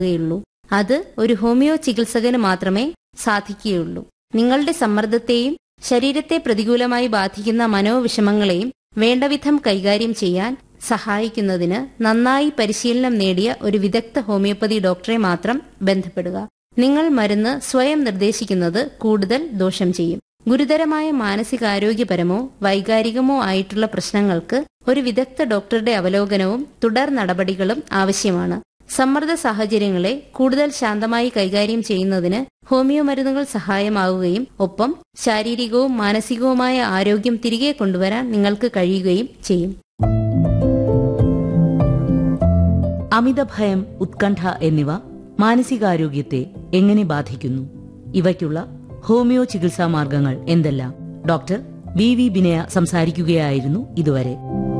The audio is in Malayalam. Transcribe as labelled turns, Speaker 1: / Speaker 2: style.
Speaker 1: യുള്ളൂ അത് ഒരു ഹോമിയോ ചികിത്സകന് മാത്രമേ സാധിക്കുകയുള്ളൂ നിങ്ങളുടെ സമ്മർദ്ദത്തെയും ശരീരത്തെ പ്രതികൂലമായി ബാധിക്കുന്ന മനോവിഷമങ്ങളെയും വേണ്ടവിധം കൈകാര്യം ചെയ്യാൻ സഹായിക്കുന്നതിന് നന്നായി പരിശീലനം നേടിയ ഒരു വിദഗ്ധ ഹോമിയോപ്പതി ഡോക്ടറെ മാത്രം ബന്ധപ്പെടുക നിങ്ങൾ മരുന്ന് സ്വയം നിർദ്ദേശിക്കുന്നത് കൂടുതൽ ദോഷം ചെയ്യും ഗുരുതരമായ മാനസികാരോഗ്യപരമോ വൈകാരികമോ ആയിട്ടുള്ള പ്രശ്നങ്ങൾക്ക് ഒരു വിദഗ്ധ ഡോക്ടറുടെ അവലോകനവും തുടർ നടപടികളും ആവശ്യമാണ് സമ്മർദ്ദ സാഹചര്യങ്ങളെ കൂടുതൽ ശാന്തമായി കൈകാര്യം ചെയ്യുന്നതിന് ഹോമിയോ മരുന്നുകൾ സഹായമാവുകയും ഒപ്പം ശാരീരികവും മാനസികവുമായ ആരോഗ്യം തിരികെ കൊണ്ടുവരാൻ നിങ്ങൾക്ക് കഴിയുകയും ചെയ്യും
Speaker 2: അമിതഭയം ഉത്കണ്ഠ എന്നിവ മാനസികാരോഗ്യത്തെ എങ്ങനെ ബാധിക്കുന്നു ഇവയ്ക്കുള്ള ഹോമിയോ ചികിത്സാ മാർഗങ്ങൾ എന്തെല്ലാം ഡോക്ടർ ബി വി ബിനയ സംസാരിക്കുകയായിരുന്നു ഇതുവരെ